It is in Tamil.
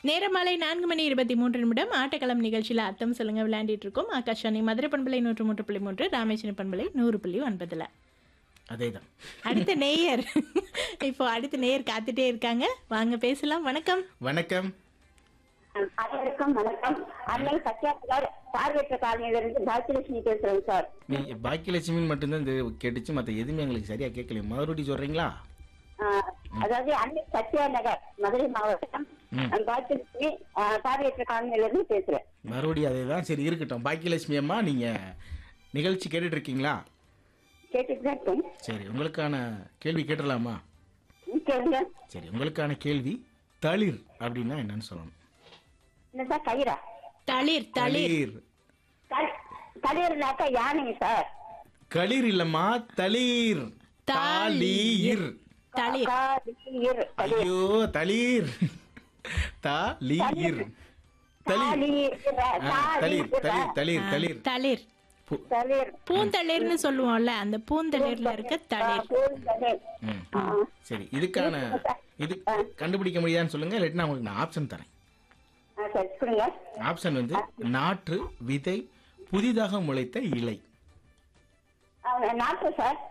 நேரம் மாலை நான்கு மணி இருபத்தி மூன்று நிமிடம் ஆட்டக்களம் நிகழ்ச்சியில் அர்த்தம் சொல்லுங்க விளையாண்டிட்டு இருக்கோம் ஆகாஷாணி மதுரை பண்பலை நூற்று மூன்று புள்ளி மூன்று ராமேஸ்வரம் பண்பலை நூறு புள்ளி ஒன்பதுல அதே தான் அடுத்த நேயர் இப்போ அடுத்த நேயர் காத்துட்டே இருக்காங்க வாங்க பேசலாம் வணக்கம் வணக்கம் அனைவருக்கும் வணக்கம் அன்னை சத்யாசார் பார்வையற்ற காலனியிலிருந்து பாக்கியலட்சுமி பேசுறேன் சார் நீ பாக்கியலட்சுமின்னு மட்டும்தான் இந்த கேட்டுச்சு மற்ற எதுவுமே எங்களுக்கு சரியா கேட்கல மறுபடியும் சொல்றீங்களா ஆஹ், அதாவது அன்னை சத்யா நகர் மதுரை மாவட்டம் பாக்கியலட்சுமி ஆஹ், பார்வையற்ற காலனியிலிருந்து பேசுறேன் மறுபடியும் அதே தான் சரி இருக்கட்டும் பாக்கியலட்சுமி அம்மா நீங்க நிகழ்ச்சி கேட்டுட்டு இருக்கீங்களா கேட்டுட்டு தான் இருக்கேன் சரி உங்களுக்கான கேள்வி கேட்டுடலாமா ம், கேளுங்க சரி உங்களுக்கான கேள்வி தளிர் அப்படின்னா என்னன்னு சொல்லணும் என்ன சார் கயிறா தளிர் தளிர் தளிர் கலியர்னாக்கா யானைங்க சார் களிர் இல்லம்மா தளிர் தாளீர் தளிர் காலியர் ஐயோ தளிர் தாளீர் தளிர் ஆ, தளிர் தளிர் தளிர் தளிர் தளிர் பு- தளிர் பூந்தளிர்னு சொல்லுவோம்ல அந்த பூந்தளிர்ல இருக்க தளிர் ம். சரி இதுக்கான இது கண்டுபிடிக்க முடியாதுன்னு சொல்லுங்க இல்லாட்டி நான் உங்களுக்கு நான் ஆப்ஷன் தரேன் சரி கொடுங்க ஆப்ஷன் வந்து நாற்று விதை புதிதாக முளைத்த இலை ஆஹ், நாட்டு சார்